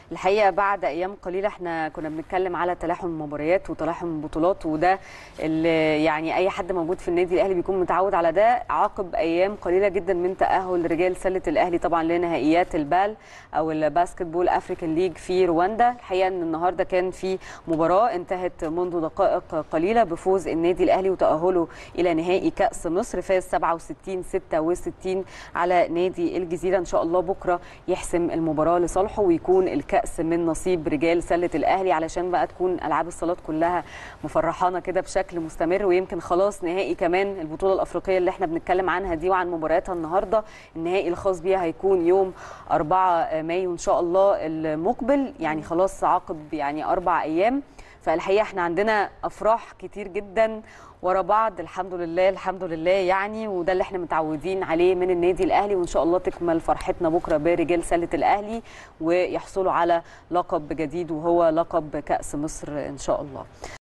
الحقيقه بعد ايام قليله احنا كنا بنتكلم على تلاحم المباريات وتلاحم البطولات وده اللي يعني اي حد موجود في النادي الاهلي بيكون متعود على ده عقب ايام قليله جدا من تاهل رجال سله الاهلي طبعا لنهائيات البال او الباسكت بول افريكان ليج في رواندا الحقيقه ان النهارده كان في مباراه انتهت منذ دقائق قليله بفوز النادي الاهلي وتاهله الى نهائي كاس مصر فاز 67 66 على نادي الجزيره ان شاء الله بكره يحسم المباراه لصالحه ويكون الكاس من نصيب رجال سله الاهلي علشان بقى تكون العاب الصالات كلها مفرحانا كده بشكل مستمر ويمكن خلاص نهائي كمان البطوله الافريقيه اللي احنا بنتكلم عنها دي وعن مبارياتها النهارده النهائي الخاص بيها هيكون يوم 4 مايو ان شاء الله المقبل يعني خلاص عقب يعني اربع ايام فالحقيقه احنا عندنا افراح كتير جدا ورا بعض الحمد لله الحمد لله يعني وده اللي احنا متعودين عليه من النادي الاهلي وان شاء الله تكمل فرحتنا بكره برجال سله الاهلي ويحصلوا على لقب جديد وهو لقب كاس مصر ان شاء الله